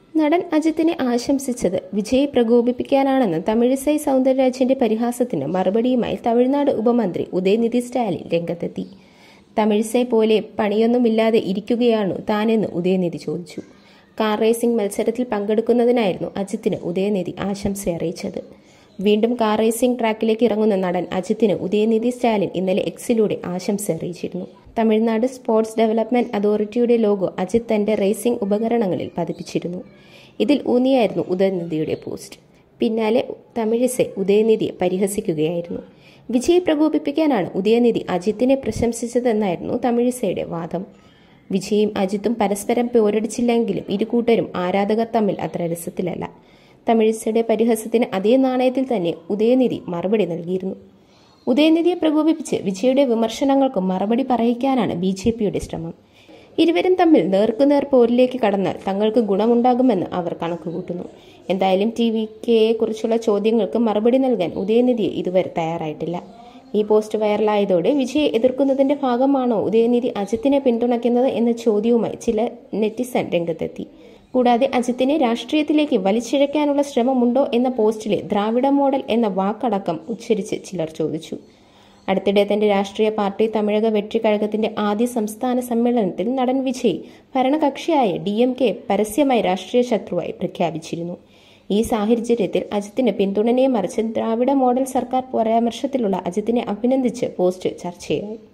നടൻ അജിത്തിനെ ആശംസിച്ചത് വിജയെ പ്രകോപിപ്പിക്കാനാണെന്ന് തമിഴിസൈ സൗന്ദരരാജന്റെ പരിഹാസത്തിന് മറുപടിയുമായി തമിഴ്നാട് ഉപമന്ത്രി ഉദയനിധി സ്റ്റാലിൻ രംഗത്തെത്തി തമിഴിസൈ പോലെ പണിയൊന്നുമില്ലാതെ ഇരിക്കുകയാണോ താനെന്ന് ഉദയനിധി ചോദിച്ചു കാർ റേസിംഗ് മത്സരത്തിൽ പങ്കെടുക്കുന്നതിനായിരുന്നു അജിത്തിന് ഉദയനിധി ആശംസ അറിയിച്ചത് വീണ്ടും കാർ റേസിംഗ് ട്രാക്കിലേക്ക് ഇറങ്ങുന്ന നടൻ അജിത്തിന് ഉദയനിധി സ്റ്റാലിൻ ഇന്നലെ എക്സിലൂടെ ആശംസ അറിയിച്ചിരുന്നു തമിഴ്നാട് സ്പോർട്സ് ഡെവലപ്മെന്റ് അതോറിറ്റിയുടെ ലോഗോ അജിത് തന്റെ റേസിംഗ് ഉപകരണങ്ങളിൽ പതിപ്പിച്ചിരുന്നു ഇതിൽ ഊന്നിയായിരുന്നു ഉദയനിധിയുടെ പോസ്റ്റ് പിന്നാലെ തമിഴിസെ ഉദയനിധിയെ പരിഹസിക്കുകയായിരുന്നു വിജയെ പ്രകോപിപ്പിക്കാനാണ് ഉദയനിധി അജിത്തിനെ പ്രശംസിച്ചതെന്നായിരുന്നു തമിഴിസയുടെ വാദം വിജയും അജിത്തും പരസ്പരം പോരടിച്ചില്ലെങ്കിലും ഇരു കൂട്ടരും ആരാധകർ തമ്മിൽ അത്ര രസത്തിലല്ല തമിഴിസയുടെ പരിഹാസത്തിന് അതേ നാണയത്തിൽ തന്നെ ഉദയനിധി മറുപടി നൽകിയിരുന്നു ഉദയനിധിയെ പ്രകോപിപ്പിച്ച് വിജയുടെ വിമർശനങ്ങൾക്ക് മറുപടി പറയിക്കാനാണ് ബി ജെ പിയുടെ ശ്രമം ഇരുവരും തമ്മിൽ നേർക്കുനേർ പോരിലേക്ക് കടന്നാൽ തങ്ങൾക്ക് ഗുണമുണ്ടാകുമെന്ന് അവർ കണക്കുകൂട്ടുന്നു എന്തായാലും ടി വി കെയെ കുറിച്ചുള്ള ചോദ്യങ്ങൾക്ക് മറുപടി നൽകാൻ ഉദയനിധിയെ ഇതുവരെ തയ്യാറായിട്ടില്ല ഈ പോസ്റ്റ് വൈറലായതോടെ വിജയെ എതിർക്കുന്നതിന്റെ ഭാഗമാണോ ഉദയനിധി അജിത്തിനെ പിന്തുണയ്ക്കുന്നത് എന്ന ചോദ്യവുമായി ചില നെറ്റിസൺ രംഗത്തെത്തി കൂടാതെ അജിത്തിനെ രാഷ്ട്രീയത്തിലേക്ക് വലിച്ചിഴയ്ക്കാനുള്ള ശ്രമമുണ്ടോ എന്ന പോസ്റ്റിലെ ദ്രാവിഡ മോഡൽ എന്ന വാക്കടക്കം ഉച്ചരിച്ച് ചിലർ ചോദിച്ചു അടുത്തിടെ തന്റെ രാഷ്ട്രീയ പാർട്ടി തമിഴക വെற்றி കഴകത്തിന്റെ ആദ്യ സംസ്ഥാന സമ്മേളനത്തിൽ നടൻ വിജയ് ഭരണകക്ഷിയായ ഡി എം കെ പരസ്യമായി രാഷ്ട്രീയ ശത്രുവായി പ്രഖ്യാപിച്ചിരുന്നു ഈ സാഹചര്യത്തിൽ അജിത്തിന് പിന്തുണനെ മറിച്ച് ദ്രാവിഡ മോഡൽ സർക്കാർ പരാമർശത്തിലുള്ള അജിത്തിനെ അഭിനന്ദിച്ച് പോസ്റ്റ് ചർച്ചയായി